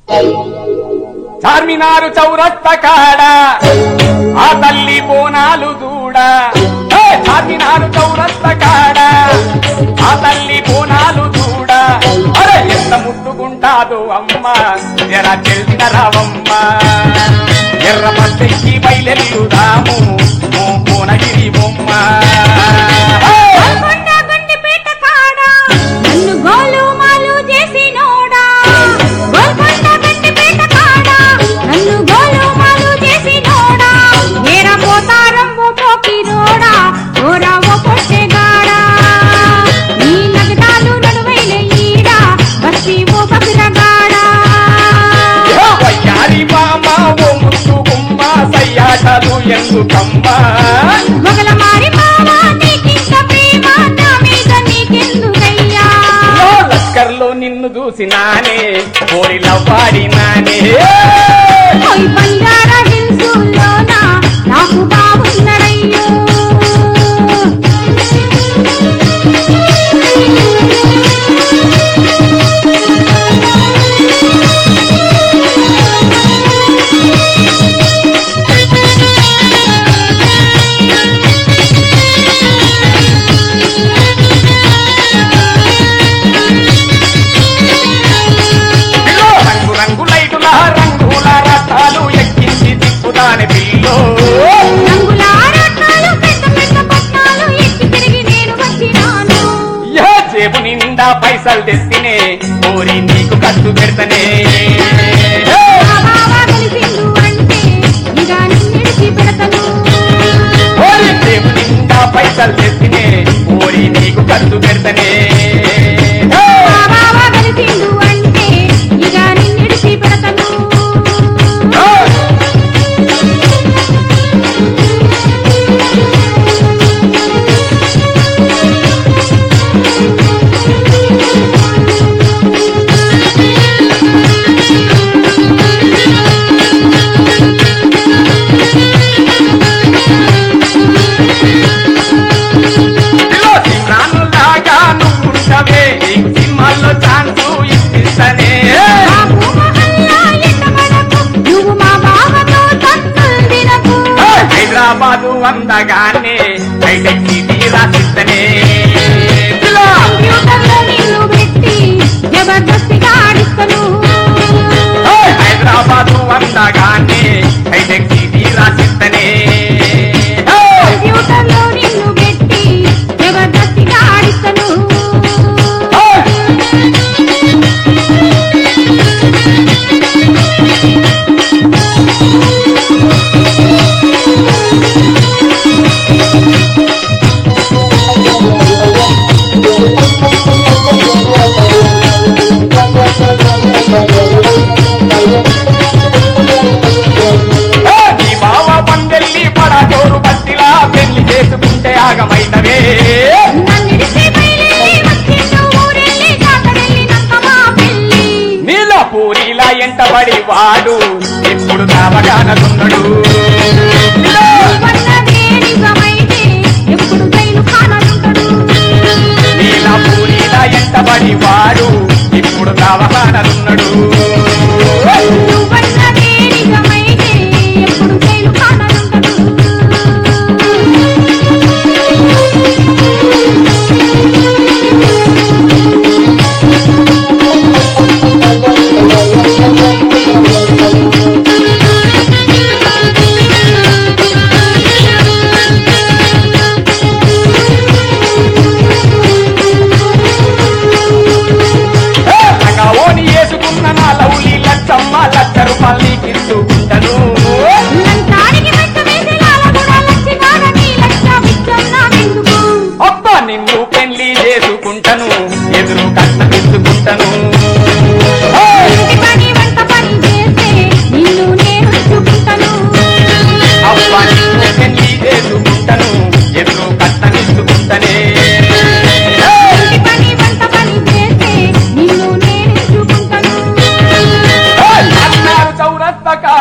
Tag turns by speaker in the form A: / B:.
A: చార్మినారు చౌరస్త కాడ ఆ తల్లి బోనాలు దూడ ఏ చార్మినారు చౌరస్త కాడ ఆ తల్లి బోనాలు దూడ అరే ఎంత ముద్దుకుంటాదో అమ్మ ఎర చెల్లిన రావమ్మ ఎర్ర పద్దెక్కి బయలెల్లుదాము ఓ కోనగిరి బొమ్మ హే!
B: గోల్కొండ గండిపేట కాడ నన్ను గోలు మాలు చేసినోడా గోల్కొండ గండిపేట కాడ నన్ను గోలు మాలు చేసినోడా నేర పోతారం ఓ పోకిరోడా ఓరా ఓ పొట్టెగాడా నీ నగదాలు నడువైన ఈడ బస్తి ఓ బసిరగాడా
A: వయ్యారి మామ ఓ ముద్దు గుమ్మ సయ్యాటలు ఎందుకమ్మా
B: మొగల మారి మావా నీకింత ప్రేమ నా మీద నీకెందుకయ్యా
A: ఓ లష్కర్లో నిన్ను చూసినానే కోరిలవ్వాడినానే
B: ఓయ్ బంజారా హిల్సుల్లోన నాకు బాగున్నడయ్యో
A: పిల్లో రంగు రంగు లైటుల రంగుల రథాలు ఎక్కించి తిప్పుదాని పిల్లో
B: రంగుల రత్నాలు పెద్ద పెద్ద పట్నాలు ఎక్కి తిరిగి నేను వచ్చినాను
A: ఏ జేబు నిండా పైసలు తెస్తినే కోరి నీకు ఖర్చు పెడతనే
B: మా బావ కలిసిండు అంటే ఇక నిన్నిడిచి పెడతను
A: కోరి జేబు నిండా పైసలు తెస్తినే కోరి నీకు ఖర్చు పెడతనే
B: మా బావ కలిసిండు అంటే ఇక నిన్నిడిచి పెడతను
A: పిల్లో సిమ్రాను లాగా నువ్వుంటవే నీకు సినిమాల్లో ఛాన్సు ఇప్పిస్తనే
B: బాబు మహల్లా ఎండమనకు, నువ్వు మా బావతో తన్నులు తినకు.
A: హైదరాబాదు అందగానే హైటెక్ సిటీ రాసిస్తనే పిల్లో
B: కంప్యూటర్లో నిన్ను పెట్టి జబర్దస్తిగా ఆడిస్తను.
A: హైదరాబాదు అందగానే హైటెక్ సిటీ రాసిస్తనే
B: కంప్యూటర్లో నిన్ను పెట్టి జబర్దస్తిగా ఆడిస్తను.
A: నీ బావ పందెల్లి పడజోరు బట్టిలా పెళ్లి చేసుకుంటే ఆగమైనవే
B: నన్నిడిచి బయలుదేరి వచ్చిండు ఊరెళ్ళి జాతరెళ్ళినాక మా పెళ్ళి.
A: నీల పూరిలా ఎంటబడి వాడు ఎప్పుడు కావగానదున్నడు
B: నువ్వన్నదే నిజమైతే ఎప్పుడు జైలు ఖానాలుంటడు.
A: నీల పూరిలా ఎంటబడి వాడు ఇప్పుడు కావగానదున్నడు
B: నువ్వన్నదే నిజమైతే ఎప్పుడు జైలు ఖానాలుంటడు.
A: ఓని వేసుకున్న నా లౌలి లచ్చమ్మ లచ్చ రూపాయలు నీకిచ్చుకుంటను
B: లంచానికి మెట్ట వేసి లాలగూడ లచ్చినాడ నీ లక్ష బిచ్చం నాకెందుకు?
A: అబ్బ నిన్ను పెళ్లి చేసుకుంటను ఎదురు కట్టమిచ్చుకుంటను
B: ఇంటి పని వంట పని చేస్తే నిన్ను నేను చూపుతాను
A: అబ్బ నిన్ను పెళ్లి చేసుకుంటను ఎదురు కట్టమిచ్చుకుంటనే
B: ఇంటి పని వంట పని చేస్తే నిన్ను నేను చూపుతాను
A: అన్నారు చౌరస్త కాడ